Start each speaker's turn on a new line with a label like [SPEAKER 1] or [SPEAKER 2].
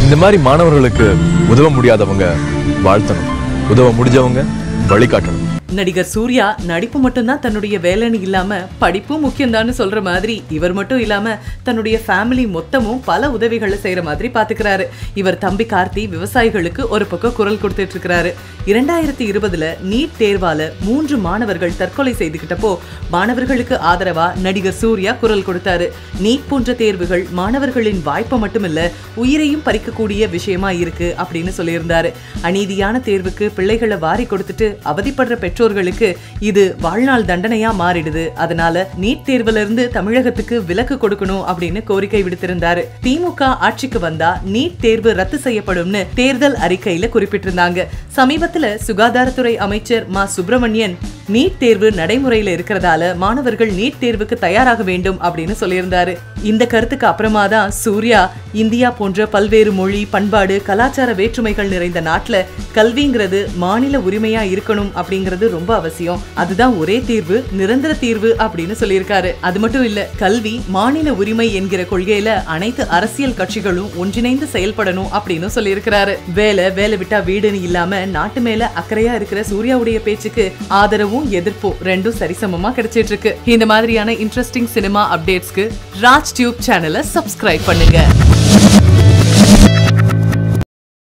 [SPEAKER 1] இந்த மாதிரி மாணவர்களுக்கு உதவ முடியாதவங்க வாழ்த்தணும் உதவ முடிஞ்சவங்க வழிகாட்டணும்
[SPEAKER 2] நடிகர் சூர்யா நடிப்பு மட்டும்தான் தன்னுடைய வேலைன்னு இல்லாம படிப்பும் முக்கியம்தான்னு சொல்ற மாதிரி இவர் மட்டும் இல்லாம தன்னுடைய ஃபேமிலி மொத்தமும் பல உதவிகளை செய்யற மாதிரி பாத்துக்கிறாரு இவர் தம்பி கார்த்தி விவசாயிகளுக்கு ஒரு பக்கம் குரல் கொடுத்துட்டு இருக்கிறாரு இரண்டாயிரத்தி இருபதுல நீட் தேர்வால மூன்று மாணவர்கள் தற்கொலை செய்துகிட்டப்போ மாணவர்களுக்கு ஆதரவா நடிகர் சூர்யா குரல் கொடுத்தாரு நீட் போன்ற தேர்வுகள் மாணவர்களின் வாய்ப்பை மட்டுமில்ல உயிரையும் பறிக்கக்கூடிய விஷயமா இருக்கு அப்படின்னு சொல்லியிருந்தாரு அநீதியான தேர்வுக்கு பிள்ளைகளை வாரி கொடுத்துட்டு அவதிப்படுற பெற்றோர்களுக்கு இது வாழ்நாள் தண்டனையா மாறிடுது அதனால நீட் தேர்வுல இருந்து தமிழகத்துக்கு விலக்கு கொடுக்கணும் அப்படின்னு கோரிக்கை விடுத்திருந்தாரு திமுக ஆட்சிக்கு வந்தா நீட் தேர்வு ரத்து செய்யப்படும்னு தேர்தல் அறிக்கையில குறிப்பிட்டிருந்தாங்க சமீபத்துல சுகாதாரத்துறை அமைச்சர் மா சுப்பிரமணியன் நீட் தேர்வு நடைமுறையில இருக்கிறதால மாணவர்கள் நீட் தேர்வுக்கு தயாராக வேண்டும் அப்படின்னு சொல்லியிருந்தாரு இந்த கருத்துக்கு அப்புறமா தான் சூர்யா இந்தியா போன்ற பல்வேறு மொழி பண்பாடு கலாச்சார வேற்றுமைகள் நிறைந்த நாட்டுல கல்விங்கிறது மாநில உரிமையா இருக்கணும் அப்படிங்கிறது ரொம்ப அவசியம் அதுதான் ஒரே தீர்வு நிரந்தர தீர்வு அப்படின்னு சொல்லியிருக்காரு அது மட்டும் இல்ல கல்வி மாநில உரிமை என்கிற கொள்கையில அனைத்து அரசியல் கட்சிகளும் ஒன்றிணைந்து செயல்படணும் அப்படின்னு சொல்லியிருக்கிறாரு வேலை வேலை விட்டா வீடுன்னு இல்லாம நாட்டு மேல அக்கறையா இருக்கிற சூர்யாவுடைய பேச்சுக்கு ஆதரவும் எதிர்ப்பும் ரெண்டும் சரிசமமா கிடைச்சிட்டு இருக்கு இந்த மாதிரியான இன்ட்ரெஸ்டிங் சினிமா அப்டேட்ஸ்க்கு ராஜ் டியூப் சேனலை சப்ஸ்கிரைப் பண்ணுங்க